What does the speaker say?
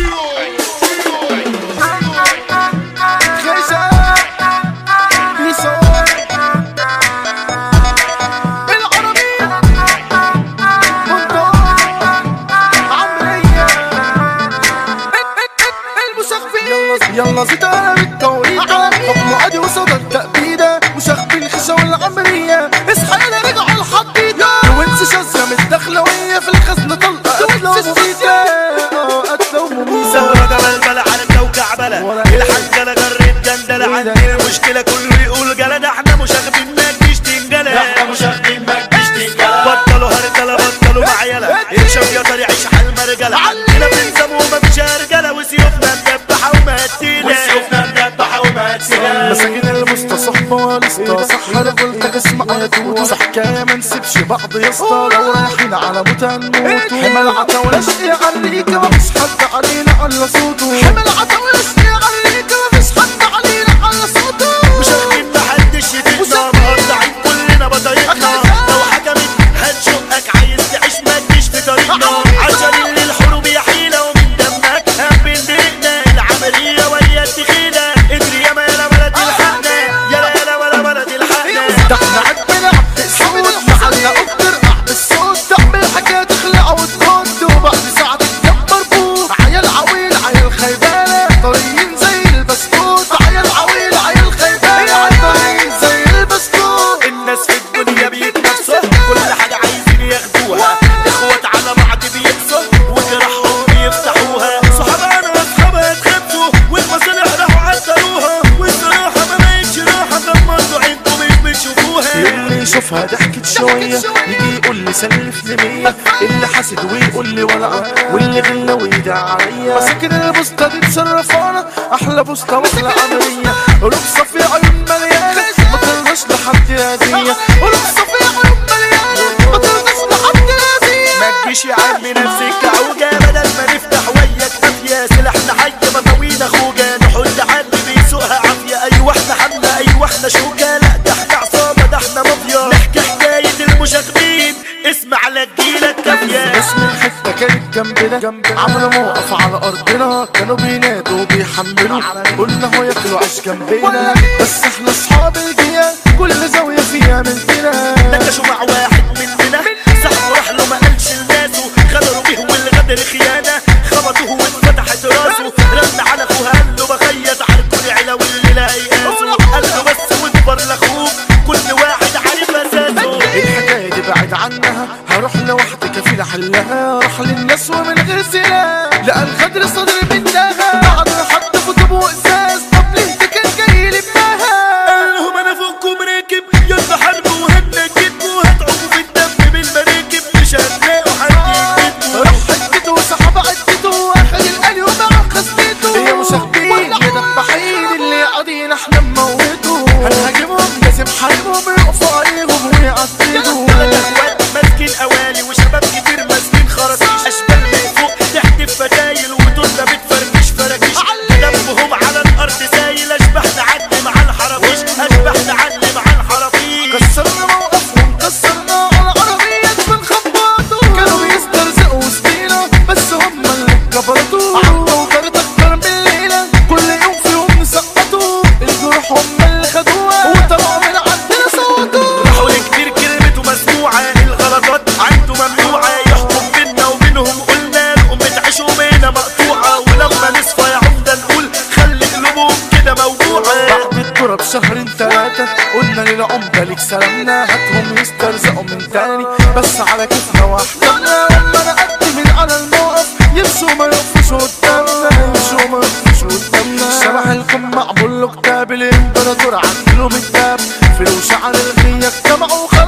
يلا زيد انا بالتوريطة حكم عادي وصدى التأبيدة مشاغبين الخشة والعمرية اصحى يلا رجعوا الحديدة وانت شاذة متدخلوية في الخزنة طلقة قتلة ومميتة اه قتلة ومميتة ثورة جبل بلا على الكوكع بلا الحنجلة جريت جندلة عندي المشكلة كله يقول جلا ده احنا مشاغبين ما تجيش تنجلة احنا مشاغبين ما تجيش تنجلة بطلوا هرجلة بطلوا معيلة ارشم يا طريق عيش حال مرجلة عندنا بنسم ومفيش رجالة وسيوفنا مدبحة ومهتيلة وسيوفنا مدبحة ومقتلة مساجين المستصحبة والاستصح رجولتك اسمع يا توتو صح حكاية ما نسيبش بعض يا اسطى لو رايحين على موت هنموت حمل عتا ولا شقي عليك مفيش حد علينا على صوته حمل عتا ولا شقي عليك مفيش حد علينا على صوته مشاغبين محدش يفيدنا مقطعين كلنا بطريقنا لو حكمت هتشقك عايز تعيش ما تجيش في طريقنا عشان اللي الحروب يا حيلة ومن دمك هم بندقنا العملية وهي التخينة ادري يا ما يا بلد الحقنا يا لا يا ولا بلد الحقنا ده احنا عجبنا عبد الصوت معلق اكتر قعد الصوت تعمل حاجة تخلع وترد وبعد ساعة تتكبر بوك عيال عويل عيال خيبانة طريين زي البسكوت عيال عويل عيال خيبانة طريين زي البسكوت الناس في الدنيا بيتنافسوا كل حاجة عايزين ياخدوها اخوات على بعض بيقسوا وجراحهم بيفتحوها صحابنا واصحابها اتخبطوا والمصالح راحوا عطلوها والصراحة ما بقتش راحة غمضوا عينكم مش بتشوفوها اللي يشوفها ضحكت شوية يجي يقول لي سلف لي مية اللي حاسد ويقول لي ولع واللي غلى ويدع عليا مساكن البوسطة دي مشرفانا أحلى بوسطة واحلى عملية رخصة في عيون مليانة ما ترضاش لحد هدية ورخصة في عيون مليانة ما ترضاش لحد هدية ما تجيش يا عم نفسك عوجة بدل ما نفتح وياك قافية سلاحنا حي مطاوينا خوجة نحل حد بيسوقها عافية أيوة احنا حملة أيوة احنا شوكة لا ده احنا عصابة ده احنا مافيا نحكي حكاية المشاغبين اسمع على تجيلك كافية اسم الحتة كانت جنبنا عملوا موقف على أرضنا كانوا بينادوا وبيحملوا قلنا هو ياكلوا عيش جنبنا بس احنا أصحاب الجيال كل زاوية فيها مننا نكشوا مع واحد مننا سحبوا راح له ما قالش لناسه غدروا بيه والغدر خيانة خبطوه واتفتحت راسه رن على اخوه قال له بخيط على كل عيلة واللي لا يقاسه قال له بس واكبر لاخوك كل واحد عارف اساسه الحكاية دي بعد عنها هروح لوحدي كفيل احلها راح للناس ومن غير سلاح لقى الغدر صدر منها بعد حد كتب وإزاز طب ليه ده كان جاي لبناها قال لهم انا فوقكم راكب يلا حاربوا وهنجدكوا وهتعوموا في الدم بالمراكب مش هتلاقوا حد يكتبوا راح حدته وسحب عدته واخد القلي ومع خزنته يا مشاغبين يا دبحين اللي قاعدين احنا نموتوا هنهاجمهم لازم حاربهم يقفوا عليهم ويعدلوا ثلاث اخوات ماسكين قوالي وشباب كتير ماسكين خراطيش اشبال من فوق تحت فتايل وتوتة بتفركش فراكيش دمهم على الارض سايل اشبح تعدي مع الحرافيش اشبح تعدي مع الحرافيش كسرنا موقفهم كسرنا على عربية بنخبطوا كانوا بيسترزقوا وسطينا بس هم اللي كبرتوا عمرو وكانت اكتر من ليلة كل يوم فيهم نسقطوا الجروح هم اللي خدوها وطلعوا من عندنا صوتوا راحوا كتير كلمته مسموعة الغلطات عنده ممنوعة يحكم بينا وبينهم قلنا لهم بتعيشوا بينا مقطوعة ولما نصفى يا عمدة نقول خلي قلوبهم كده موجوعة بعد الدورة بشهرين تلاتة قلنا للعمدة ليك سلامنا هاتهم يسترزقوا من تاني بس على كيفنا واحدة لما نقدم من على الموقف يمشوا ما يقفوش قدامنا يمشوا ما يقفوش قدامنا شبح الكم معمول له كتاب الامبراطور عدلوا من الدم فلوس على الغية اجتمعوا